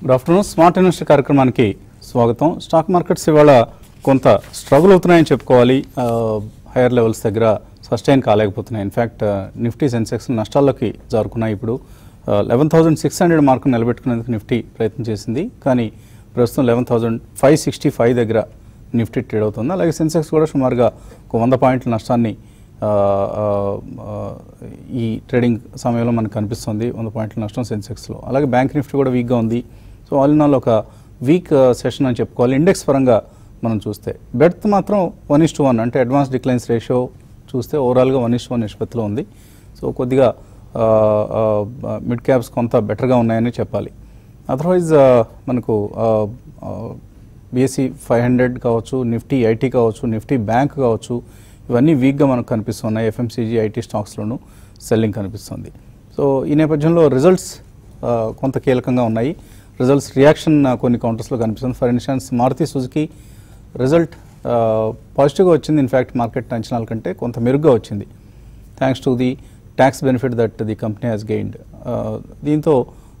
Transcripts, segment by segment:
Good afternoon smart investor కార్యక్రమానికి స్వాగతం stock markets ఇవాళ కొంత స్ట్రగుల్ అవుతున్నాయని చెప్పుకోవాలి హైయర్ లెవెల్స్ దగ్గర సస్టైన్ కాలేకపోతున్నాయి ఇన్ఫ్యాక్ట్ నిఫ్టీ సెన్సెక్స్ నష్టాల్లోకి జారుకున్నాయి ఇప్పుడు లెవెన్ థౌసండ్ సిక్స్ హండ్రెడ్ మార్కును నిలబెట్టుకునేందుకు నిఫ్టీ ప్రయత్నం చేసింది కానీ ప్రస్తుతం eleven thousand five sixty five దగ్గర నిఫ్టీ ట్రేడ్ అవుతుంది అలాగే సెన్సెక్స్ కూడా సుమారుగా ఒక వంద పాయింట్ల నష్టాన్ని ఆ, ఆ, ఆ, ఈ ట్రేడింగ్ సమయంలో మనకు కనిపిస్తుంది వంద పాయింట్ల నష్టం సెన్సెక్స్లో అలాగే బ్యాంక్ నిఫ్టీ కూడా వీక్గా ఉంది సో ఆల్ ఇన్ ఆల్ ఒక వీక్ సెషన్ అని చెప్పుకోవాలి ఇండెక్స్ పరంగా మనం చూస్తే బెడ్త్ మాత్రం వన్ ఇస్ టు వన్ అంటే అడ్వాన్స్ డిక్లైన్స్ రేషియో చూస్తే ఓవరాల్గా వన్ ఇస్ టు వన్ నిష్పత్తిలో ఉంది సో కొద్దిగా మిడ్ క్యాప్స్ కొంత బెటర్గా ఉన్నాయని చెప్పాలి అదర్వైజ్ మనకు బీఎస్సీ ఫైవ్ హండ్రెడ్ కావచ్చు నిఫ్టీ ఐటీ కావచ్చు నిఫ్టీ బ్యాంక్ కావచ్చు ఇవన్నీ వీక్గా మనకు కనిపిస్తున్నాయి ఎఫ్ఎంసీజీ ఐటీ స్టాక్స్లోనూ సెల్లింగ్ కనిపిస్తుంది సో ఈ నేపథ్యంలో రిజల్ట్స్ కొంత కీలకంగా ఉన్నాయి రిజల్ట్స్ రియాక్షన్ కొన్ని కౌంటర్స్లో కనిపిస్తుంది for instance Maruti Suzuki result పాజిటివ్గా వచ్చింది ఇన్ఫ్యాక్ట్ మార్కెట్ అంచనాల కంటే కొంత మెరుగ్గా వచ్చింది thanks to the tax benefit that the company has gained దీంతో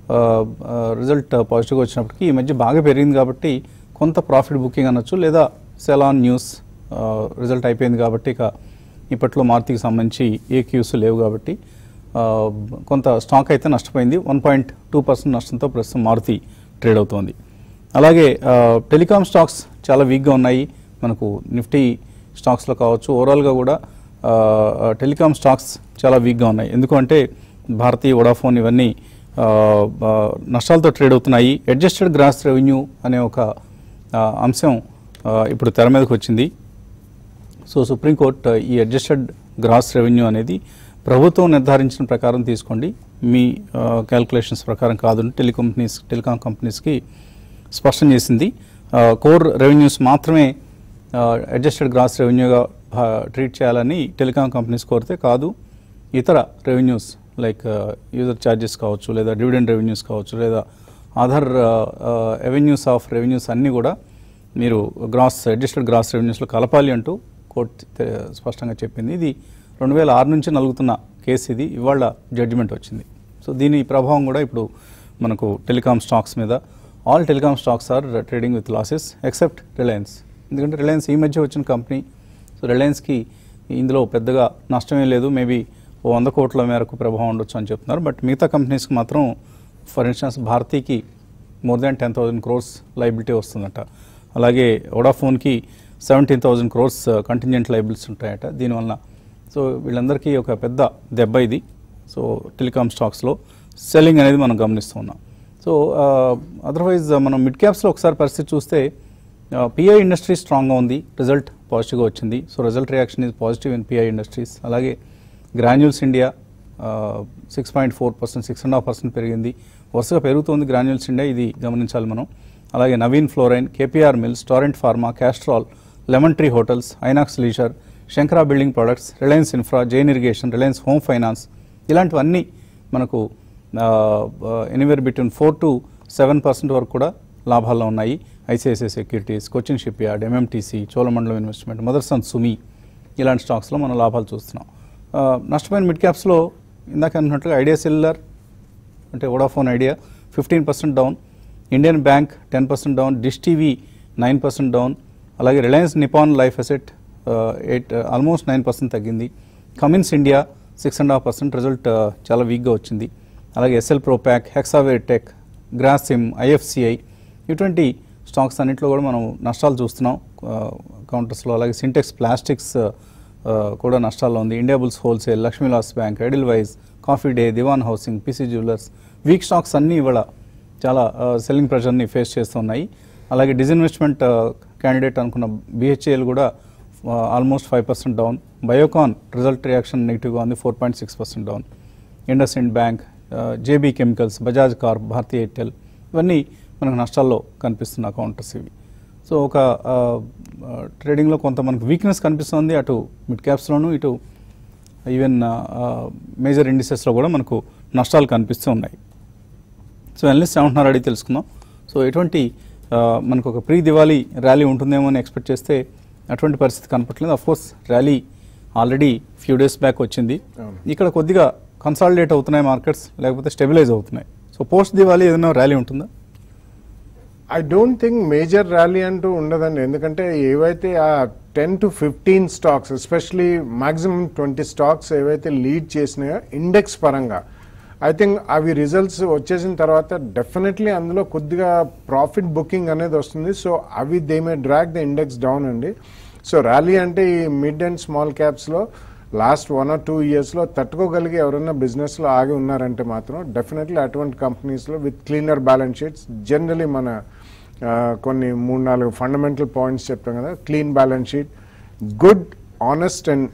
రిజల్ట్ పాజిటివ్గా వచ్చినప్పటికీ ఈ మధ్య బాగా పెరిగింది కాబట్టి కొంత ప్రాఫిట్ బుకింగ్ అనొచ్చు లేదా సెల్ ఆన్ న్యూస్ రిజల్ట్ అయిపోయింది కాబట్టి ఇక ఇప్పట్లో మారుతికి సంబంధించి ఏ క్యూస్ లేవు కాబట్టి ఆ, కొంత స్టాక్ అయితే నష్టపోయింది వన్ పాయింట్ టూ పర్సెంట్ నష్టంతో ప్రస్తుతం మారుతి ట్రేడ్ అవుతోంది అలాగే ఆ, టెలికాం స్టాక్స్ చాలా వీక్గా ఉన్నాయి మనకు నిఫ్టీ స్టాక్స్లో కావచ్చు ఓవరాల్గా కూడా ఆ, ఆ, టెలికాం స్టాక్స్ చాలా వీక్గా ఉన్నాయి ఎందుకంటే భారతీయ వడాఫోన్ ఇవన్నీ ఆ, ఆ, నష్టాలతో ట్రేడ్ అవుతున్నాయి అడ్జస్టెడ్ గ్రాస్ రెవెన్యూ అనే ఒక ఆ, అంశం ఆ, ఇప్పుడు తెర మీదకి వచ్చింది సో సుప్రీంకోర్టు ఈ అడ్జస్టెడ్ గ్రాస్ రెవెన్యూ అనేది ప్రభుత్వం నిర్ధారించిన ప్రకారం తీసుకోండి మీ క్యాల్కులేషన్స్ ప్రకారం కాదు టెలికంపెనీస్ టెలికాం కంపెనీస్కి స్పష్టం చేసింది కోర్ రెవెన్యూస్ మాత్రమే అడ్జస్టెడ్ గ్రాస్ రెవెన్యూగా ట్రీట్ చేయాలని టెలికాం కంపెనీస్ కోరితే కాదు ఇతర రెవెన్యూస్ లైక్ యూజర్ ఛార్జెస్ కావచ్చు లేదా డివిడెండ్ రెవెన్యూస్ కావచ్చు లేదా అదర్ రెవెన్యూస్ ఆఫ్ రెవెన్యూస్ అన్నీ కూడా మీరు గ్రాస్ అడ్జస్టెడ్ గ్రాస్ రెవెన్యూస్లో కలపాలి అంటూ కోర్టు తె- స్పష్టంగా చెప్పింది ఇది రెండు వేల ఆరు నుంచి నలుగుతున్న కేసు ఇది ఇవాళ జడ్జిమెంట్ వచ్చింది సో దీని ప్రభావం కూడా ఇప్పుడు మనకు టెలికాం స్టాక్స్ మీద all telecom stocks are trading with losses except Reliance ఎందుకంటే రిలయన్స్ ఈ మధ్య వచ్చిన కంపెనీ సో రిలయన్స్కి ఇందులో పెద్దగా నష్టమే లేదు మేబీ ఓ వంద కోట్ల మేరకు ప్రభావం ఉండొచ్చు అని చెప్తున్నారు బట్ మిగతా కంపెనీస్కి మాత్రం ఫర్ ఇన్స్టాన్స్ భారతీకి more than ten thousand crores liability వస్తుందట అలాగే వడాఫోన్కి seventeen thousand crores contingent liabilities ఉంటాయట దీనివల్ల సో వీళ్ళందరికీ ఒక పెద్ద దెబ్బ ఇది సో టెలికామ్ స్టాక్స్లో సెల్లింగ్ అనేది మనం గమనిస్తూ ఉన్నాం సో అదర్వైజ్ మనం మిడ్ క్యాప్స్లో ఒకసారి పరిస్థితి చూస్తే పిఐ ఇండస్ట్రీ స్ట్రాంగ్గా ఉంది రిజల్ట్ పాజిటివ్గా వచ్చింది so result reaction is positive in PI Industries అలాగే Granules India six point four percent six and half percent పెరిగింది వరుసగా పెరుగుతోంది గ్రాన్యూల్స్ ఇండియా ఇది గమనించాలి మనం అలాగే నవీన్ ఫ్లోరైన్ కేపీఆర్ మిల్స్ టారెంట్ ఫార్మా క్యాస్ట్రాల్ లెమన్ ట్రీ హోటల్స్ ఐనాక్స్ లీజర్ శంకరా బిల్డింగ్ ప్రొడక్ట్స్ రిలయన్స్ ఇన్ఫ్రా జైన్ ఇరిగేషన్ రిలయన్స్ హోమ్ ఫైనాన్స్ ఇలాంటివన్నీ మనకు anywhere between four to seven percent వరకు కూడా లాభాల్లో ఉన్నాయి ఐసిఐసిఐ సెక్యూరిటీస్ కొచ్చిన్ షిప్ యార్డ్ ఎంఎంటీసీ చోళమండలం ఇన్వెస్ట్మెంట్ మదర్సన్ సుమి ఇలాంటి స్టాక్స్లో మనం లాభాలు చూస్తున్నాం ఆ, నష్టపోయిన మిడ్ క్యాప్స్లో ఇందాక అన్నట్టుగా ఐడియా సెల్యులర్ అంటే Vodafone Idea fifteen percent down Indian bank ten percent down dish TV nine percent down అలాగే Reliance Nippon life asset eight almost nine percent తగ్గింది Cummins India six and half percent result చాలా వీక్గా వచ్చింది అలాగే Essel Propack Hexaware tech Grasim IFCI ఇటువంటి stocks అన్నింటిలో కూడా మనం నష్టాలు చూస్తున్నాం కౌంటర్స్లో అలాగే సింటెక్స్ ప్లాస్టిక్స్ ఆ, కూడా నష్టాల్లో ఉంది India bulls wholesale లక్ష్మీలాస్ bank ఎడిల్ wise coffee day దివాన్ housing PC jewellers week stocks అన్నీ ఇవాళ చాలా సెల్లింగ్ ప్రెషర్ని ఫేస్ చేస్తున్నాయి అలాగే డిజిన్వెస్ట్మెంట్ క్యాండిడేట్ అనుకున్న బిహెచ్ఏఎల్ కూడా almost five percent down Biocon result reaction నెగిటివ్గా ఉంది four point six percent down Indus ఇండ్ bank JB chemicals Bajaj Corp Bharati Airtel ఇవన్నీ మనకు నష్టాల్లో కనిపిస్తున్న కౌంటర్స్ ఇవి సో ఒక ట్రేడింగ్లో కొంత మనకు వీక్నెస్ కనిపిస్తుంది అటు మిడ్ క్యాప్స్లోను ఇటు ఈవెన్ మేజర్ ఇండిసెస్లో కూడా మనకు నష్టాలు కనిపిస్తూ ఉన్నాయి సో అనలిస్ట్ ఏమంటున్నారు అడిగి తెలుసుకుందాం సో ఎటువంటి ఆ, మనకు ఒక ప్రీ దివాళీ ర్యాలీ ఉంటుందేమో అని ఎక్స్పెక్ట్ చేస్తే అటువంటి పరిస్థితి కనపట్లేదు of course rally already few days back వచ్చింది ఇక్కడ కొద్దిగా కన్సాలిడేట్ అవుతున్నాయి మార్కెట్స్ లేకపోతే స్టెబిలైజ్ అవుతున్నాయి సో పోస్ట్ దివాళీ ఏదైనా ర్యాలీ ఉంటుందా I don't think major rally అంటూ ఉండదండి ఎందుకంటే ఏవైతే ఆ ten to fifteen stocks especially maximum twenty stocks ఏవైతే లీడ్ చేసినాయో ఇండెక్స్ పరంగా ఐ థింక్ అవి రిజల్ట్స్ వచ్చేసిన తర్వాత డెఫినెట్లీ అందులో కొద్దిగా ప్రాఫిట్ బుకింగ్ అనేది వస్తుంది సో అవి they may drag the index down అండి సో ర్యాలీ అంటే ఈ మిడ్ అండ్ స్మాల్ క్యాప్స్లో లాస్ట్ వన్ ఆర్ టూ ఇయర్స్లో తట్టుకోగలిగి ఎవరైనా బిజినెస్లో ఆగి ఉన్నారంటే మాత్రం డెఫినెట్లీ అటువంటి కంపెనీస్లో with cleaner balance sheets generally మన ఆ, కొన్ని మూడు నాలుగు ఫండమెంటల్ పాయింట్స్ చెప్తాం కదా clean balance sheet good honest and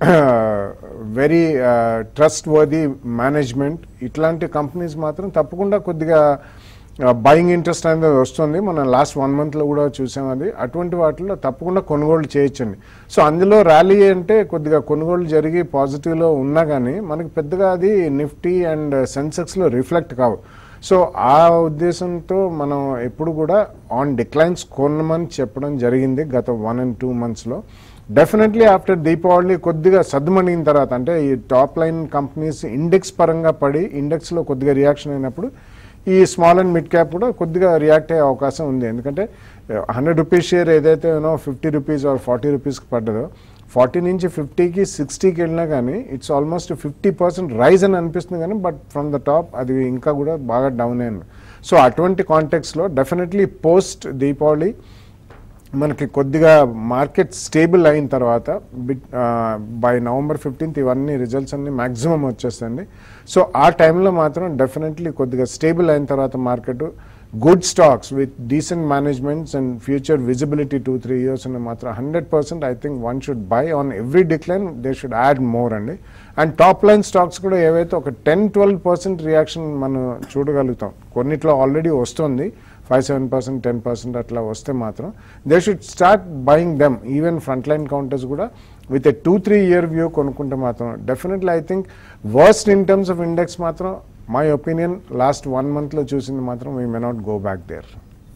very trustworthy వర్ది మేనేజ్మెంట్ ఇట్లాంటి కంపెనీస్ మాత్రం తప్పకుండా కొద్దిగా బయింగ్ ఇంట్రెస్ట్ అనేది వస్తుంది మనం లాస్ట్ వన్ మంత్లో కూడా చూసాం అది అటువంటి వాటిలో తప్పకుండా కొనుగోలు చేయొచ్చండి సో అందులో ర్యాలీ అంటే కొద్దిగా కొనుగోలు జరిగి పాజిటివ్లో ఉన్నా కానీ మనకి పెద్దగా అది నిఫ్టీ అండ్ సెన్సెక్స్లో రిఫ్లెక్ట్ కావు సో ఆ ఉద్దేశంతో మనం ఎప్పుడు కూడా ఆన్ డిక్లైన్స్ కొనమని చెప్పడం జరిగింది గత వన్ అండ్ టూ మంత్స్లో డెఫినెట్లీ ఆఫ్టర్ దీపావళి కొద్దిగా సర్దుమణిగిన తర్వాత అంటే ఈ టాప్ లైన్ కంపెనీస్ ఇండెక్స్ పరంగా పడి ఇండెక్స్లో కొద్దిగా రియాక్షన్ అయినప్పుడు ఈ స్మాల్ అండ్ మిడ్ క్యాప్ కూడా కొద్దిగా రియాక్ట్ అయ్యే అవకాశం ఉంది ఎందుకంటే హండ్రెడ్ రూపీస్ షేర్ ఏదైతే ఏనో ఫిఫ్టీ రూపీస్ ఆర్ ఫార్టీ రూపీస్కి పడ్డదో ఫార్టీ నుంచి ఫిఫ్టీకి సిక్స్టీకి వెళ్ళినా కానీ it's almost fifty percent rise అని అనిపిస్తుంది కానీ బట్ ఫ్రమ్ ద టాప్ అది ఇంకా కూడా బాగా డౌన్ అయింది సో అటువంటి కాంటెక్స్లో డెఫినెట్లీ పోస్ట్ దీపావళి మనకి కొద్దిగా మార్కెట్ స్టేబుల్ అయిన తర్వాత బిట్ బై నవంబర్ ఫిఫ్టీన్త్ ఇవన్నీ రిజల్ట్స్ అన్ని మ్యాక్సిమం వచ్చేస్తాయండి సో ఆ టైంలో మాత్రం డెఫినెట్లీ కొద్దిగా స్టేబుల్ అయిన తర్వాత market good stocks with decent managements and future visibility two three years అని మాత్రం hundred percent I think one should buy on every decline they should add more అండి అండ్ టాప్ లైన్ స్టాక్స్ కూడా ఏవైతే ఒక ten twelve percent reaction మనం చూడగలుగుతాం కొన్నిట్లో already వస్తుంది five seven percent ten percent అట్లా వస్తే మాత్రం they should start buying them even front line counters కూడా with a two three year view కొనుక్కుంటే మాత్రం definitely I think worst in terms of index మాత్రం మై ఒపీనియన్ లాస్ట్ వన్ మంత్లో చూసింది మాత్రం we may not go back there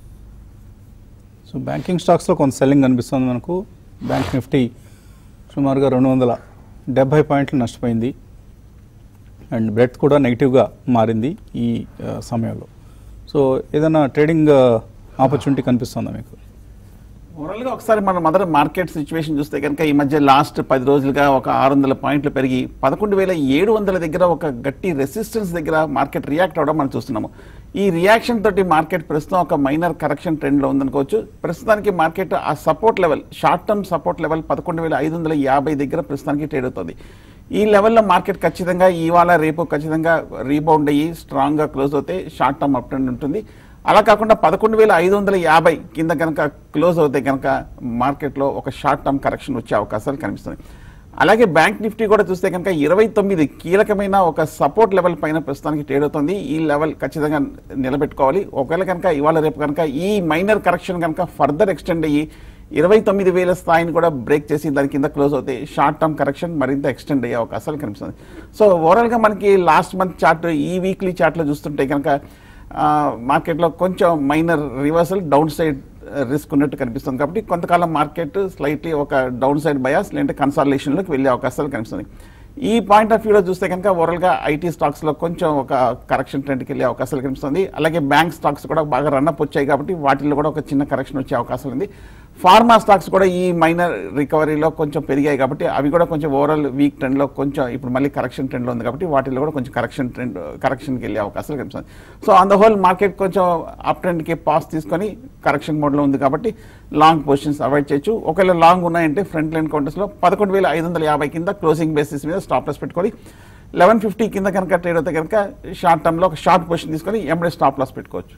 so banking స్టాక్స్లో కొంత selling కనిపిస్తుంది మనకు బ్యాంక్ నిఫ్టీ సుమారుగా రెండు వందల డెబ్బై పాయింట్లు నష్టపోయింది అండ్ బ్రెడ్ కూడా నెగిటివ్గా మారింది ఈ ఆ, సమయంలో సో ఏదైనా ట్రేడింగ్ ఆపర్చునిటీ కనిపిస్తుందా మీకు ఓవరాల్ గా ఒకసారి మన మదర్ మార్కెట్ సిచ్యువేషన్ చూస్తే కనుక ఈ మధ్య లాస్ట్ పది రోజులుగా ఒక ఆరు వందల పాయింట్లు పెరిగి పదకొండు వేల ఏడు వందల దగ్గర ఒక గట్టి రెసిస్టెన్స్ దగ్గర మార్కెట్ రియాక్ట్ అవడం మనం చూస్తున్నాము ఈ రియాక్షన్ తోటి మార్కెట్ ప్రస్తుతం ఒక మైనర్ కరెక్షన్ ట్రెండ్ లో ఉందనుకోవచ్చు ప్రస్తుతానికి మార్కెట్ ఆ support level short term support level పదకొండు వేల ఐదు వందల యాభై దగ్గర ప్రస్తుతానికి ట్రేడ్ అవుతుంది ఈ లెవెల్లో మార్కెట్ ఖచ్చితంగా ఇవాళ రేపు ఖచ్చితంగా రీబౌండ్ అయ్యి స్ట్రాంగ్ గా క్లోజ్ అవుతే షార్ట్ టర్మ్ అప్ ట్రెండ్ ఉంటుంది అలా కాకుండా పదకొండు వేల ఐదు వందల యాభై కింద కనుక క్లోజ్ అవుతే కనుక మార్కెట్లో ఒక షార్ట్ టర్మ్ కరెక్షన్ వచ్చే అవకాశాలు కనిపిస్తుంది అలాగే బ్యాంక్ నిఫ్టీ కూడా చూస్తే కనుక ఇరవై తొమ్మిది కీలకమైన ఒక సపోర్ట్ లెవెల్ పైన ప్రస్తుతానికి ట్రేడ్ అవుతుంది ఈ లెవెల్ ఖచ్చితంగా నిలబెట్టుకోవాలి ఒకవేళ కనుక ఇవాళ రేపు కనుక ఈ మైనర్ కరెక్షన్ కనుక ఫర్దర్ ఎక్స్టెండ్ అయ్యి ఇరవై తొమ్మిది వేల స్థాయిని కూడా బ్రేక్ చేసి దాని కింద క్లోజ్ అవుతే షార్ట్ టర్మ్ కరెక్షన్ మరింత ఎక్స్టెండ్ అయ్యే అవకాశాలు కనిపిస్తుంది సో ఓవరాల్గా మనకి లాస్ట్ మంత్ చార్ట్ ఈ వీక్లీ చార్ట్లో చూస్తుంటే కనుక ఆ, మార్కెట్లో కొంచెం minor reversal downside risk ఉన్నట్టు కనిపిస్తుంది కాబట్టి కొంతకాలం మార్కెట్ స్లైట్లీ ఒక డౌన్ సైడ్ బయాస్ లేదంటే కన్సాలేషన్లోకి వెళ్ళే అవకాశాలు కనిపిస్తుంది ఈ పాయింట్ ఆఫ్ వ్యూలో చూస్తే కనుక ఓవరాల్గా ఐటీ స్టాక్స్లో కొంచెం ఒక కరెక్షన్ ట్రెండ్కి వెళ్ళే అవకాశాలు కనిపిస్తుంది అలాగే బ్యాంక్ స్టాక్స్ కూడా బాగా రన్అప్ వచ్చాయి కాబట్టి వాటిల్లో కూడా ఒక చిన్న కరెక్షన్ వచ్చే అవకాశం ఉంది ఫార్మా స్టాక్స్ కూడా ఈ మైనర్ రికవరీలో కొంచెం పెరిగాయి కాబట్టి అవి కూడా కొంచెం ఓవరాల్ వీక్ ట్రెండ్లో కొంచెం ఇప్పుడు మళ్ళీ కరెక్షన్ ట్రెండ్లో ఉంది కాబట్టి వాటిల్లో కూడా కొంచెం కరెక్షన్ ట్రెండ్ కరెక్షన్కి వెళ్ళే అవకాశాలు కనిపిస్తుంది so on the whole market కొంచెం అప్ ట్రెండ్కి పాస్ తీసుకొని కరెక్షన్ మోడ్లో ఉంది కాబట్టి లాంగ్ పొజిషన్స్ అవాయిడ్ చేయొచ్చు ఒకవేళ లాంగ్ ఉన్నాయంటే ఫ్రంట్ లైన్ కౌంటర్స్లో పదకొండు వేల ఐదు వందల యాభై కింద క్లోజింగ్ బేసిస్ మీద స్టాప్ లాస్ పెట్టుకొని లెవెన్ ఫిఫ్టీ కింద కనుక ట్రేడ్ అయితే కనుక షార్ట్ టర్మ్లో ఒక షార్ట్ పొజిషన్ తీసుకొని ఎంబడే స్టాప్ లాస్ పెట్టుకోవచ్చు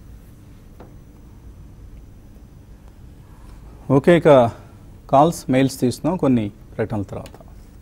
ఓకే ఇక కాల్స్ మెయిల్స్ తీస్తున్నాం కొన్ని ప్రకటనల తర్వాత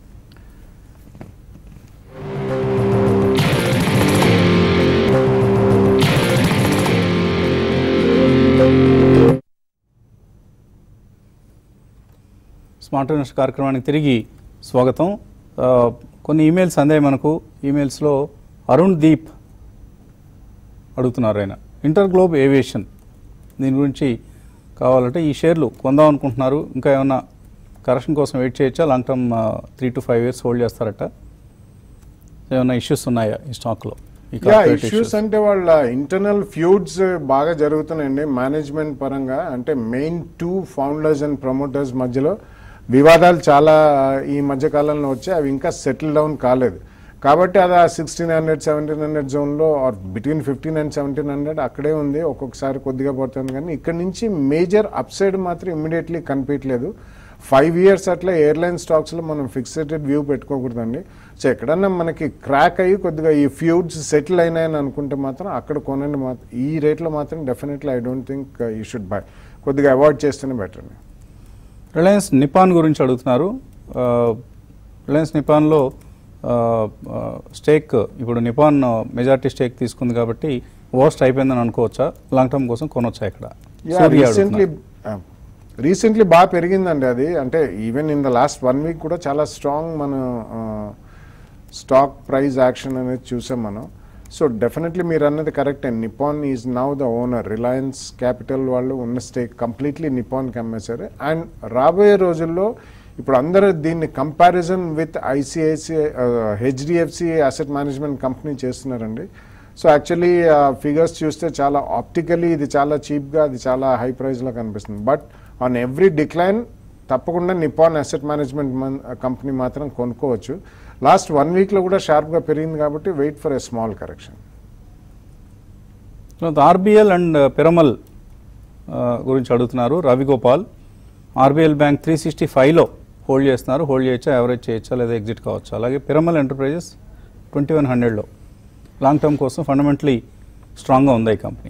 స్మార్ట్ ఇన్వెస్ట్ కార్యక్రమానికి తిరిగి స్వాగతం ఆ, కొన్ని ఈమెయిల్స్ అందాయి మనకు ఈమెయిల్స్లో అరుణ్ దీప్ అడుగుతున్నారు ఆయన ఇంటర్ గ్లోబ్ ఏవియేషన్ దీని గురించి కావాలంటే ఈ షేర్లు కొందాం అనుకుంటున్నారు ఇంకా ఏమైనా కరెక్షన్ కోసం వెయిట్ చేయొచ్చా long term three to five years hold చేస్తారట ఏమైనా ఇష్యూస్ ఉన్నాయా ఈ స్టాక్లో ఈ యా corporate ఇష్యూస్ issues. అంటే వాళ్ళ ఇంటర్నల్ ఫ్యూడ్స్ బాగా జరుగుతున్నాయండి మేనేజ్మెంట్ పరంగా అంటే main two founders and promoters మధ్యలో వివాదాలు చాలా ఈ మధ్య కాలంలో వచ్చాయి అవి ఇంకా సెటిల్ డౌన్ కాలేదు కాబట్టి అది ఆ సిక్స్టీన్ హండ్రెడ్ సెవెంటీన్ హండ్రెడ్ జోన్లో or between fifteen and seventeen hundred అక్కడే ఉంది ఒక్కొక్కసారి కొద్దిగా పడుతుంది కానీ ఇక్కడ నుంచి మేజర్ అప్ సైడ్ మాత్రం ఇమ్మీడియట్లీ కనిపించలేదు ఫైవ్ ఇయర్స్ అట్లా ఎయిర్లైన్ స్టాక్స్లో మనం ఫిక్స్డ్ వ్యూ పెట్టుకోకూడదండి సో ఎక్కడన్నా మనకి క్రాక్ అయ్యి కొద్దిగా ఈ ఫ్యూడ్స్ సెటిల్ అయినాయని అనుకుంటే మాత్రం అక్కడ కొనండి మాత్రం ఈ రేట్లో మాత్రం definitely I don't think you should buy కొద్దిగా అవాయిడ్ చేస్తేనే బెటర్ అండి రిలయన్స్ నిపాన్ గురించి అడుగుతున్నారు ఆ, రిలయన్స్ నిపాన్లో ఆ, ఆ, స్టేక్ ఇప్పుడు నిపాన్ మెజారిటీ స్టేక్ తీసుకుంది కాబట్టి వర్స్ట్ అయిపోయిందని అనుకోవచ్చా లాంగ్ టర్మ్ కోసం కొనొచ్చా ఇక్కడ సూర్య రీసెంట్లీ అడుగుతున్నారు. రీసెంట్లీ బాగా పెరిగిందండి అది అంటే even in the last one week కూడా చాలా స్ట్రాంగ్ మన స్టాక్ ప్రైస్ యాక్షన్ అనేది చూసాం మనం సో డెఫినెట్లీ మీరు అన్నది correct and Nippon is now the owner Reliance capital వాళ్ళు ఉన్న స్టేక్ కంప్లీట్లీ నిపాన్కి అమ్మేశారు అండ్ రాబోయే రోజుల్లో ఇప్పుడు అందరూ దీన్ని comparison with ICICI HDFC asset management company చేస్తున్నారండి సో యాక్చువల్లీ ఫిగర్స్ చూస్తే చాలా ఆప్టికలీ ఇది చాలా చీప్గా అది చాలా హై ప్రైస్లో కనిపిస్తుంది బట్ ఆన్ ఎవ్రీ డిక్లైన్ తప్పకుండా నిపాన్ అసెట్ మేనేజ్మెంట్ కంపెనీ మాత్రం కొనుక్కోవచ్చు లాస్ట్ వన్ వీక్లో కూడా షార్ప్గా పెరిగింది కాబట్టి wait for a small correction తర్వాత ఆర్బిఎల్ అండ్ పిరమల్ ఆ, గురించి అడుగుతున్నారు Ravigopal RBL bank three sixty ఫైవ్లో హోల్డ్ చేస్తున్నారు హోల్డ్ చేయొచ్చా యావరేజ్ చేయొచ్చా లేదా ఎగ్జిట్ కావచ్చా అలాగే పిరమల్ ఎంటర్ప్రైజెస్ ట్వంటీ వన్ హండ్రెడ్లో లాంగ్ టర్మ్ కోసం ఫండమెంటలీ స్ట్రాంగ్గా ఉంది ఈ కంపెనీ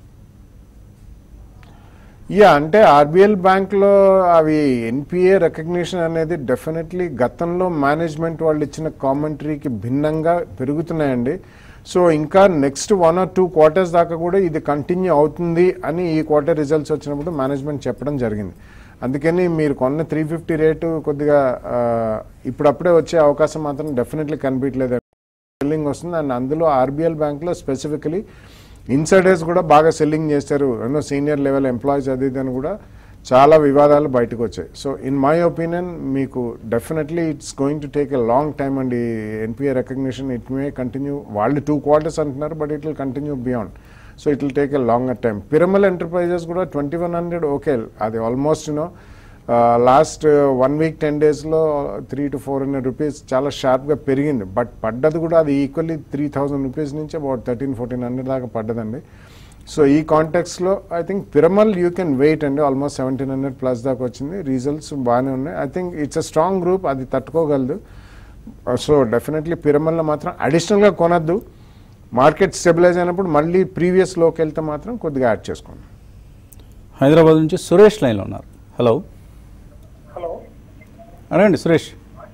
యా అంటే ఆర్బిఎల్ బ్యాంక్లో అవి ఎన్పిఏ రికగ్నిషన్ అనేది డెఫినెట్లీ గతంలో మేనేజ్మెంట్ వాళ్ళు ఇచ్చిన కామెంటరీకి భిన్నంగా పెరుగుతున్నాయండి సో ఇంకా next one or two quarters దాకా కూడా ఇది కంటిన్యూ అవుతుంది అని ఈ క్వార్టర్ రిజల్ట్స్ వచ్చినప్పుడు మేనేజ్మెంట్ చెప్పడం జరిగింది అందుకని మీరు కొన్న త్రీ ఫిఫ్టీ రేటు కొద్దిగా ఆ, ఇప్పుడప్పుడే వచ్చే అవకాశం మాత్రం డెఫినెట్లీ కనిపించలేదు సెల్లింగ్ వస్తుంది అండ్ అందులో ఆర్బిఎల్ బ్యాంక్లో స్పెసిఫికలీ ఇన్సైడర్స్ కూడా బాగా సెల్లింగ్ చేస్తారు ఎన్నో సీనియర్ లెవెల్ ఎంప్లాయీస్ అది ఇది అని కూడా చాలా వివాదాలు బయటకు వచ్చాయి సో ఇన్ మై ఒపీనియన్ మీకు definitely it's going to take a long time అండి NPA recognition it may continue వాళ్ళు టూ క్వార్టర్స్ అంటున్నారు but it will continue beyond so it will take a longer time Piramal enterprises కూడా twenty one hundred okay అది almost you know last one week ten డేస్లో three to four hundred rupees చాలా షార్ప్గా పెరిగింది but పడ్డది కూడా అది ఈక్వల్లీ త్రీ థౌజండ్ రూపీస్ నుంచి అబౌట్ థర్టీన్ ఫోర్టీన్ హండ్రెడ్ దాకా పడ్డదండి సో ఈ కాంటెక్స్లో I think Piramal you can wait అండి ఆల్మోస్ట్ సెవెంటీన్ హండ్రెడ్ ప్లస్ దాకా వచ్చింది రిజల్ట్స్ బాగానే ఉన్నాయి I think it's a strong group అది తట్టుకోగలదు సో డెఫినెట్లీ పిరమల్లో మాత్రం అడిషనల్గా కొనద్దు మార్కెట్ స్టెబిలైజ్ అయినప్పుడు మళ్ళీ ప్రీవియస్ లోకి వెళ్తే మాత్రం కొద్దిగా యాడ్ చేసుకోండి హైదరాబాద్ నుంచి సురేష్ లైన్లో ఉన్నారు హలో హలో అడగండి సురేష్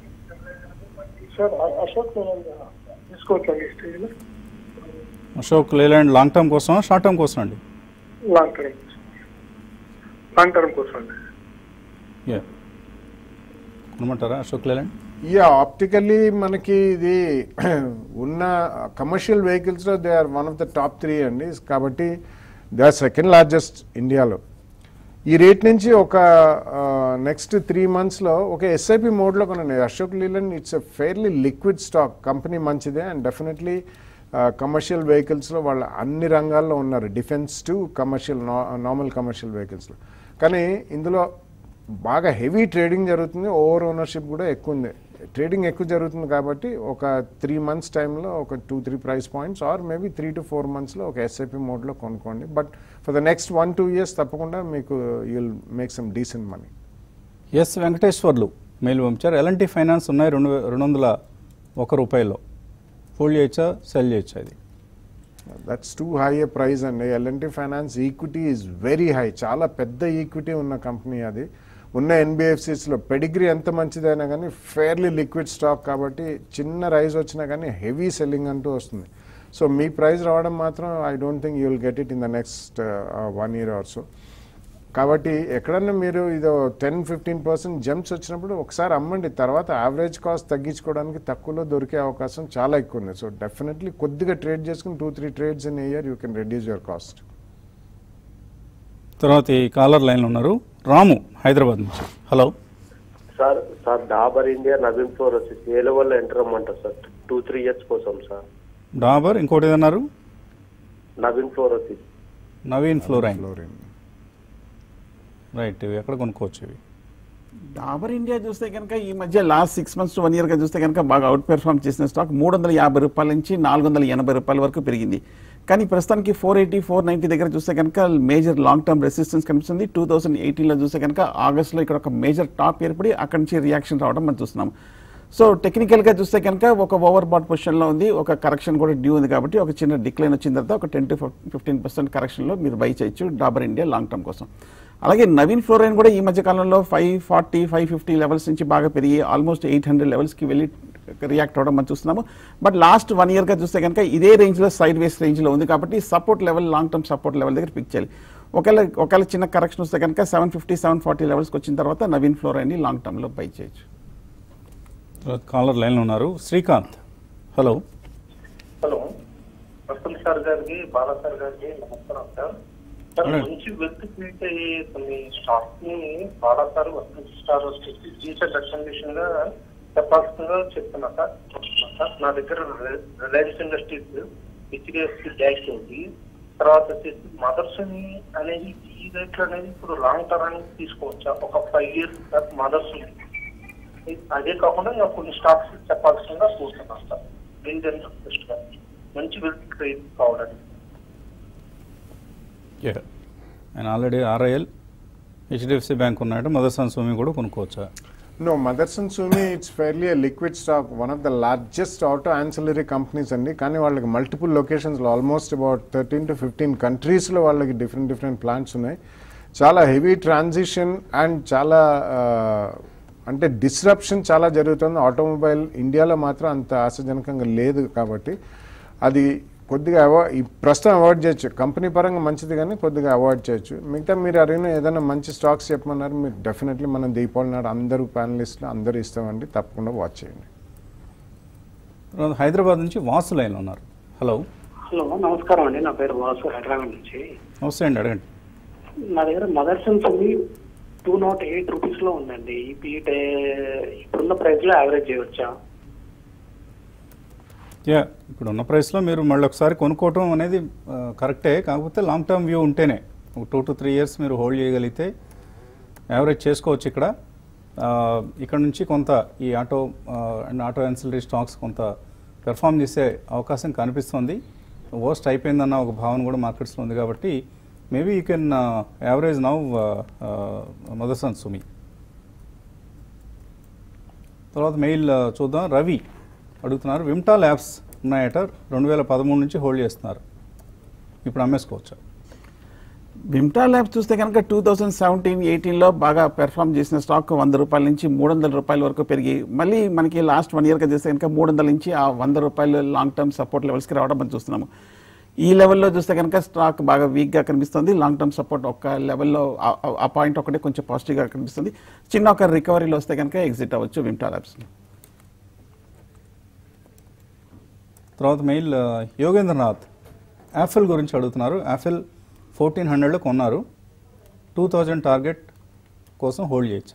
సార్ అ- అశోక్ లేలాండ్ తీసుకోవచ్చండి స్టేజ్లో అశోక్ లేలాండ్ లాంగ్ టర్మ్ కోసం షార్ట్ టర్మ్ కోసం అండి లాంగ్ టర్మ్ లాంగ్ టర్మ్ కోసం అండి యా కొనమంటారా అశోక్ లేలాండ్ యా ఆప్టికల్లీ మనకి ఇది ఉన్న కమర్షియల్ వెహికల్స్లో they are one of the top three అండి కాబట్టి దే ఆర్ సెకండ్ లార్జెస్ట్ ఇండియాలో ఈ రేట్ నుంచి ఒక నెక్స్ట్ త్రీ మంత్స్లో ఒక ఎస్ఐపి మోడ్లో కొనండి Ashok Leyland it's a fairly liquid stock company మంచిదే అండ్ డెఫినెట్లీ కమర్షియల్ వెహికల్స్లో వాళ్ళ అన్ని రంగాల్లో ఉన్నారు defence to commercial normal commercial వెహికల్స్లో కానీ ఇందులో బాగా హెవీ ట్రేడింగ్ జరుగుతుంది ఓవర్ ఓనర్షిప్ కూడా ఎక్కువ ఉంది ట్రేడింగ్ ఎక్కువ జరుగుతుంది కాబట్టి ఒక త్రీ మంత్స్ టైంలో ఒక two three price points or maybe three to four మంత్స్లో ఒక ఎస్ఐపి మోడ్లో కొనుక్కోండి but for the next one two years తప్పకుండా మీకు you'll make some decent money S Venkateswarlu mail పంపించారు ఎలాంటి ఫైనాన్స్ ఉన్నాయి రెండు వే- రెండు వందల ఒక రూపాయల్లో హోల్డ్ చేయొచ్చా సెల్ చేయొచ్చా ఇది that's too high a price అండి LnT finance equity is very high చాలా పెద్ద ఈక్విటీ ఉన్న కంపెనీ అది ఉన్న ఎన్బిఎఫ్సిస్లో పెడిగ్రీ ఎంత మంచిదైనా కానీ ఫెయిర్లీ లిక్విడ్ స్టాక్ కాబట్టి చిన్న రైజ్ వచ్చినా కానీ హెవీ సెల్లింగ్ అంటూ వస్తుంది సో మీ ప్రైస్ రావడం మాత్రం I don't think you will get it in the next one year also కాబట్టి ఎక్కడన్నా మీరు ఇదో టెన్ ఫిఫ్టీన్ పర్సెంట్ జంప్స్ వచ్చినప్పుడు ఒకసారి అమ్మండి తర్వాత యావరేజ్ కాస్ట్ తగ్గించుకోవడానికి తక్కువలో దొరికే అవకాశం చాలా ఎక్కువ ఉంది సో డెఫినెట్లీ కొద్దిగా ట్రేడ్ చేసుకుని two three trades in year you can reduce your cost తర్వాత ఈ కాలర్ లైన్లో ఉన్నారు రాము హైదరాబాద్ నుంచి hello sir sir Dabur India Navin fluorine వచ్చేసి ఏ లెవెల్లో ఎంటర్ అమ్మంటారు సార్ టూ త్రీ ఇయర్స్ కోసం సార్ డాబర్ ఇంకోటి ఏదన్నారు Navin fluorosis Navin fluorine fluorine right ఇవి ఎక్కడ కొనుక్కోవచ్చు ఇవి డాబర్ ఇండియా చూస్తే కనుక ఈ మధ్య last six months to one ఇయర్గా చూస్తే కనుక బాగా అవుట్ పెర్ఫామ్ చేసిన స్టాక్ మూడు వందల యాభై రూపాయల నుంచి నాలుగు వందల ఎనభై రూపాయల వరకు పెరిగింది కానీ ప్రస్తుతానికి ఫోర్ ఎయిటీ ఫోర్ నైంటీ దగ్గర చూస్తే కనుక మేజర్ లాంగ్ టర్మ్ రెసిస్టెన్స్ కనిపిస్తుంది టూ థౌసండ్ ఎయిటీన్లో చూస్తే కనుక ఆగస్ట్లో ఇక్కడ ఒక మేజర్ టాప్ ఏర్పడి అక్కడి నుంచి రియాక్షన్ రావడం మనం చూస్తున్నాం సో టెక్నికల్గా చూస్తే కనుక ఒక ఓవర్ బాట్ పొజిషన్లో ఉంది ఒక కరెక్షన్ కూడా డ్యూ ఉంది కాబట్టి ఒక చిన్న డిక్లైన్ వచ్చిన తర్వాత ఒక టెన్ టు ఫిఫ్టీన్ పర్సెంట్ కరెక్షన్లో మీరు బై చేయొచ్చు డాబర్ ఇండియా లాంగ్ టర్మ్ కోసం అలాగే నవీన్ ఫ్లోరైన్ కూడా ఈ మధ్య కాలంలో five forty five fifty levels నుంచి బాగా పెరిగి ఆల్మోస్ట్ ఎయిట్ హండ్రెడ్ లెవెల్స్కి వెళ్ళి రియాక్ట్ అవ్వడం మనం చూస్తున్నాము బట్ లాస్ట్ వన్ ఇయర్గా చూస్తే కనుక ఇదే రేంజ్లో సైడ్ వేస్ రేంజ్లో ఉంది కాబట్టి support level long term support level దగ్గర పిక్ చేయాలి ఒకవేళ ఒకవేళ చిన్న కరెక్షన్ వస్తే కనుక సెవెన్ ఫిఫ్టీ సెవెన్ ఫార్టీ లెవెల్స్కి వచ్చిన తర్వాత నవీన్ ఫ్లోరైన్ని లాంగ్ టర్మ్లో బై చేయొచ్చు తర్వాత కాలర్ లైన్లో ఉన్నారు Srikanth hello hello Vasant sir గారికి బాలా సార్ గారికి నమస్కారం సార్ సార్ Alright. మంచి వెల్త్ క్రియేట్ అయ్యే కొన్ని స్టాక్స్ ని బాలా సార్ వసంత్ స్టార్ వచ్చేసి జీసెట్ రికమెండేషన్ గా చెప్పాల్సిందిగా చెప్తున్నా సార్ సార్ నా దగ్గర రిలయన్స్ ఇండస్ట్రీస్ హెచ్డిఎఫ్సి బ్యాంక్ ఉంది తర్వాత వచ్చేసి మదర్స్ అనేది ఈ రేట్లు అనేది ఇప్పుడు లాంగ్ టర్మ్ అనేది తీసుకోవచ్చా ఒక ఫైవ్ ఇయర్స్ సార్ మదర్స్ అదే కాకుండా ఇంకా కొన్ని స్టాక్స్ చెప్పాల్సిందిగా చూస్తున్నాను సార్ ఇండియన్ రిక్వెస్ట్ గా మంచి వెల్త్ క్రియేట్ కావడానికి ఆయన ఆల్రెడీ ఆర్ఐఎల్ హెచ్డిఎఫ్సి బ్యాంక్ ఉన్నాడు మదర్సన్ స్వామి కూడా కొనుక్కోవచ్చా No, Motherson Sumi, it's fairly a liquid stock, one of the largest auto ancillary companies అండి కానీ వాళ్ళకి మల్టిపుల్ లొకేషన్స్లో almost about thirteen to fifteen కంట్రీస్లో వాళ్ళకి డిఫరెంట్ డిఫరెంట్ ప్లాంట్స్ ఉన్నాయి చాలా హెవీ ట్రాన్సిషన్ అండ్ చాలా ఆ, అంటే డిస్రప్షన్ చాలా జరుగుతుంది ఆటోమొబైల్ ఇండియాలో మాత్రం అంత ఆశాజనకంగా లేదు కాబట్టి అది కొద్దిగా అవాయిడ్ ఈ ప్రస్తుతం అవాయిడ్ చేయొచ్చు కంపెనీ పరంగా మంచిది కానీ కొద్దిగా అవాయిడ్ చేయొచ్చు మిగతా మీరు అడిగిన ఏదైనా మంచి స్టాక్స్ చెప్పమన్నారు మీరు డెఫినెట్లీ మనం దీపావళి నాడు అందరూ ప్యానలిస్టులు అందరూ ఇస్తామండి తప్పకుండా వాచ్ చేయండి తర్వాత హైదరాబాద్ నుంచి వాసు లైన్లో ఉన్నారు హలో హలో నమస్కారం అండి నా పేరు వాసు హైదరాబాద్ నుంచి నమస్తే అండి అడగండి నా దగ్గర మదర్సన్స్ ఉంది టూ నాట్ ఎయిట్ రూపీస్ లో ఉందండి ఈ ఇప్పుడున్న ప్రైస్ లో యావరేజ్ చేయవచ్చా యా ఇప్పుడు ఉన్న ప్రైస్లో మీరు మళ్ళీ ఒకసారి కొనుక్కోవటం అనేది ఆ, కరెక్టే కాకపోతే లాంగ్ టర్మ్ వ్యూ ఉంటేనే ఒక టూ టు త్రీ ఇయర్స్ మీరు హోల్డ్ చేయగలిగితే యావరేజ్ చేసుకోవచ్చు ఇక్కడ ఆ, ఇక్కడ నుంచి కొంత ఈ auto and auto ancillary stocks కొంత పెర్ఫామ్ చేసే అవకాశం కనిపిస్తుంది వర్స్ట్ అయిపోయిందన్న ఒక భావన కూడా మార్కెట్స్లో ఉంది కాబట్టి maybe you can average now Motherson Sumi తర్వాత మెయిల్ ఆ, చూద్దాం రవి అడుగుతున్నారు విమ్టా ల్యాబ్స్ ఉన్నాయట రెండు వేల పదమూడు నుంచి హోల్డ్ చేస్తున్నారు ఇప్పుడు అమ్మేసుకోవచ్చా విమ్టా ల్యాబ్స్ చూస్తే కనుక టూ థౌసండ్ సెవెంటీన్ ఎయిటీన్లో బాగా పెర్ఫామ్ చేసిన స్టాక్ వంద రూపాయల నుంచి మూడు వందల రూపాయల వరకు పెరిగి మళ్ళీ మనకి లాస్ట్ వన్ ఇయర్గా చేస్తే కనుక మూడు వందల నుంచి ఆ వంద రూపాయలు లాంగ్ టర్మ్ సపోర్ట్ లెవెల్స్కి రావడం మనం చూస్తున్నాము ఈ లెవెల్లో చూస్తే కనుక స్టాక్ బాగా వీక్గా కనిపిస్తుంది లాంగ్ టర్మ్ సపోర్ట్ ఒక్క లెవెల్లో ఆ- ఆ- ఆ పాయింట్ ఒకటే కొంచెం పాజిటివ్గా కనిపిస్తుంది చిన్న ఒక రికవరీలో వస్తే కనుక ఎగ్జిట్ అవ్వచ్చు విమ్టా ల్యాబ్స్ తర్వాత మెయిల్ ఆ, యోగేంద్రనాథ్ యాఫిల్ గురించి అడుగుతున్నారు యాఫిల్ ఫోర్టీన్ హండ్రెడ్లో కొన్నారు టూ థౌజండ్ టార్గెట్ కోసం హోల్డ్ చేయొచ్చా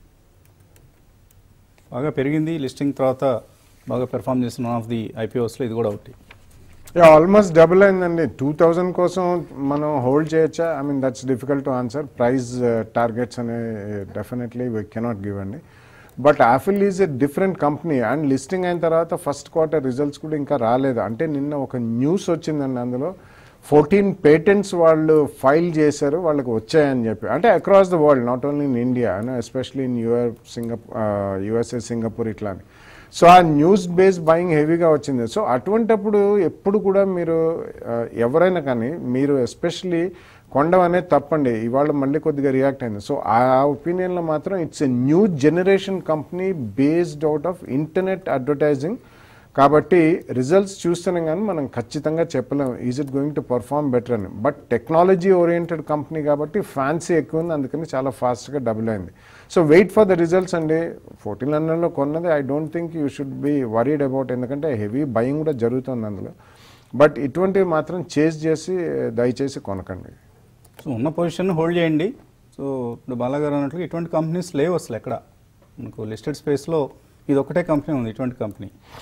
బాగా పెరిగింది లిస్టింగ్ తర్వాత బాగా పెర్ఫామ్ చేసిన వన్ ఆఫ్ ది ఐపీఓస్లో ఇది కూడా ఒకటి ఆల్మోస్ట్ డబుల్ అయిందండి టూ థౌజండ్ కోసం మనం హోల్డ్ చేయొచ్చా I mean that's difficult to answer price targets అనే డెఫినెట్లీ వీ కెనాట్ గివ్ అండి but Affle is a different company and listing అయిన తర్వాత ఫస్ట్ క్వార్టర్ రిజల్ట్స్ కూడా ఇంకా రాలేదు అంటే నిన్న ఒక న్యూస్ వచ్చిందండి అందులో ఫోర్టీన్ పేటెంట్స్ వాళ్ళు ఫైల్ చేశారు వాళ్ళకి వచ్చాయని చెప్పి అంటే across the world not only in India especially in your Singapore USA Singapore ఇట్లా అని సో ఆ న్యూస్ బేస్ బయింగ్ హెవీగా వచ్చింది సో అటువంటప్పుడు ఎప్పుడు కూడా మీరు ఆ, ఎవరైనా కానీ మీరు ఎస్పెషలీ కొండం అనేది తప్పండి ఇవాళ మళ్ళీ కొద్దిగా రియాక్ట్ అయింది సో ఆ ఒపీనియన్లో మాత్రం it's a new generation company based out of internet advertising కాబట్టి రిజల్ట్స్ చూస్తున్నాం కానీ మనం ఖచ్చితంగా చెప్పలేం is it going to perform better అని బట్ టెక్నాలజీ ఓరియంటెడ్ కంపెనీ కాబట్టి ఫ్యాన్సీ ఎక్కువ ఉంది అందుకని చాలా ఫాస్ట్గా డబుల్ అయింది so wait for the results అండి ఫోర్టీన్ హండ్రెడ్లో కొన్నది I don't think you should be worried about ఎందుకంటే హెవీ బయింగ్ కూడా జరుగుతుంది అందులో బట్ ఇటువంటివి మాత్రం చేజ్ చేసి దయచేసి కొనకండి సో ఉన్న పొజిషన్ హోల్డ్ చేయండి సో ఇప్పుడు బాలాగారు అన్నట్లు ఇటువంటి కంపెనీస్ లేవు అసలు ఎక్కడ మనకు లిస్టెడ్ స్పేస్లో ఇది ఒకటే కంపెనీ ఉంది ఇటువంటి కంపెనీ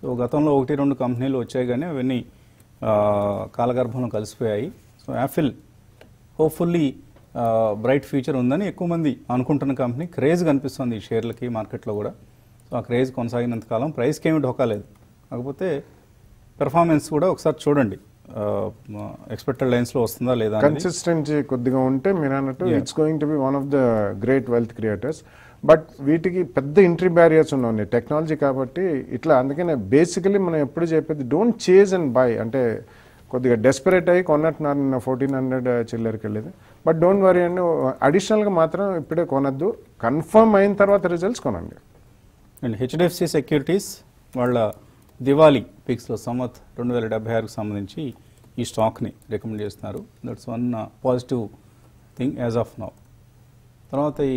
సో గతంలో ఒకటి రెండు కంపెనీలు వచ్చాయి కానీ అవన్నీ ఆ, కాలగర్భంలో కలిసిపోయాయి so Affle hopefully bright future ఉందని ఎక్కువ మంది అనుకుంటున్న కంపెనీ క్రేజ్ కనిపిస్తుంది ఈ షేర్లకి మార్కెట్లో కూడా సో ఆ క్రేజ్ కొనసాగినంత కాలం ప్రైస్కి ఏమి ఢోకా లేదు కాకపోతే పెర్ఫార్మెన్స్ కూడా ఒకసారి చూడండి ఎక్స్పెక్టెడ్ లైన్స్లో వస్తుందా లేదా అనేది. కన్సిస్టెన్సీ కొద్దిగా ఉంటే మీరు అన్నట్టు Yeah. It's going to be one of the great wealth creators but వీటికి పెద్ద ఎంట్రీ బ్యారియర్స్ ఉన్నాయి టెక్నాలజీ కాబట్టి ఇట్లా అందుకనే బేసికలీ మనం ఎప్పుడు చెప్పేది డోంట్ చేజ్ అండ్ బై అంటే కొద్దిగా డెస్పరేట్ అయ్యి కొన్నట్టున్నారు నిన్న ఫోర్టీన్ హండ్రెడ్ చిల్లరికి వెళ్ళేది బట్ డోంట్ వరీ అండి అడిషనల్గా మాత్రం ఇప్పుడే కొనద్దు కన్ఫర్మ్ అయిన తర్వాత రిజల్ట్స్ కొనండి అండ్ హెచ్డిఎఫ్సి సెక్యూరిటీస్ వాళ్ళ దివాళీ పిక్స్లో సంవత్ రెండు వేల డెబ్బై ఆరుకు సంబంధించి ఈ స్టాక్ని రికమెండ్ చేస్తున్నారు that's one positive thing as of now తర్వాత ఈ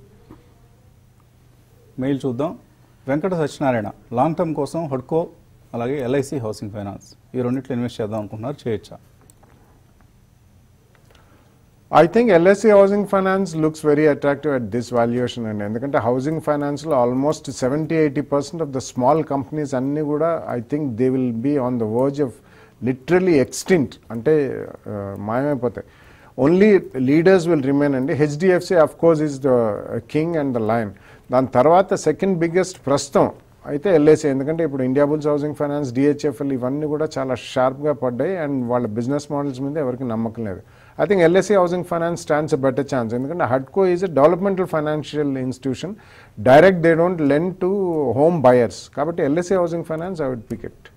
మెయిల్ చూద్దాం వెంకట సత్యనారాయణ లాంగ్ టర్మ్ కోసం హడ్కో అలాగే ఎల్ఐసి హౌసింగ్ ఫైనాన్స్ ఈ రెండిట్లో ఇన్వెస్ట్ చేద్దాం అనుకుంటున్నారు చేయొచ్చా I think LIC housing finance looks very attractive at this valuation అండి ఎందుకంటే హౌసింగ్ ఫైనాన్స్లో almost seventy eighty percent of the small companies అన్నీ కూడా I think they will be on the verge of literally extinct అంటే uh, మాయమైపోతాయి only leaders will remain అండి HDFC of course is the king and the lion దాని తర్వాత second biggest ప్రస్తుతం అయితే LIC ఎందుకంటే ఇప్పుడు Indiabulls housing finance DHFL ఇవన్నీ కూడా చాలా షార్ప్గా పడ్డాయి అండ్ వాళ్ళ బిజినెస్ మోడల్స్ మీద ఎవరికి నమ్మకం లేదు I think LIC housing finance stands a better chance ఎందుకంటే హడ్కో is a developmental financial institution direct they don't lend to home buyers కాబట్టి LIC housing finance I would pick it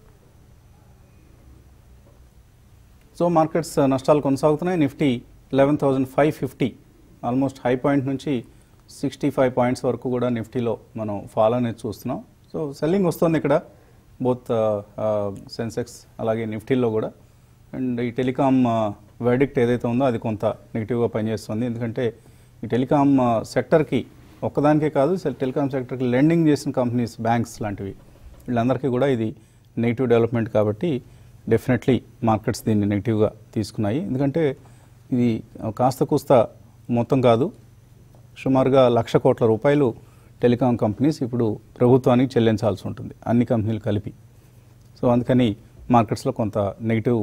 so markets నష్టాలు కొనసాగుతున్నాయి Nifty eleven thousand five fifty almost high point నుంచి sixty five points వరకు కూడా నిఫ్టీలో మనం fall అనేది చూస్తున్నాం సో సెల్లింగ్ వస్తుంది ఇక్కడ బోత్ సెన్సెక్స్ అలాగే నిఫ్టీలో కూడా అండ్ ఈ టెలికామ్ వెర్డిక్ట్ ఏదైతే ఉందో అది కొంత నెగిటివ్గా పనిచేస్తుంది ఎందుకంటే ఈ టెలికామ్ సెక్టర్కి ఒక్కదానికే కాదు టెలికామ్ సెక్టర్కి లెండింగ్ చేసిన కంపెనీస్ బ్యాంక్స్ లాంటివి వీళ్ళందరికీ కూడా ఇది నెగిటివ్ డెవలప్మెంట్ కాబట్టి డెఫినెట్లీ మార్కెట్స్ దీన్ని నెగిటివ్గా తీసుకున్నాయి ఎందుకంటే ఇది కాస్త కూస్త మొత్తం కాదు సుమారుగా లక్ష కోట్ల రూపాయలు టెలికాం కంపెనీస్ ఇప్పుడు ప్రభుత్వానికి చెల్లించాల్సి ఉంటుంది అన్ని కంపెనీలు కలిపి సో అందుకని మార్కెట్స్లో కొంత నెగిటివ్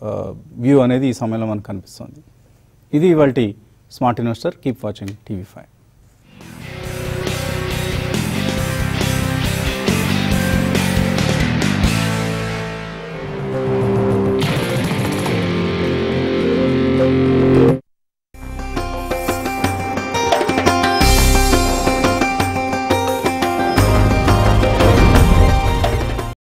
వ్యూ అనేది ఈ సమయంలో మనకు కనిపిస్తుంది ఇది ఇవాళ smart investor keep watching TV five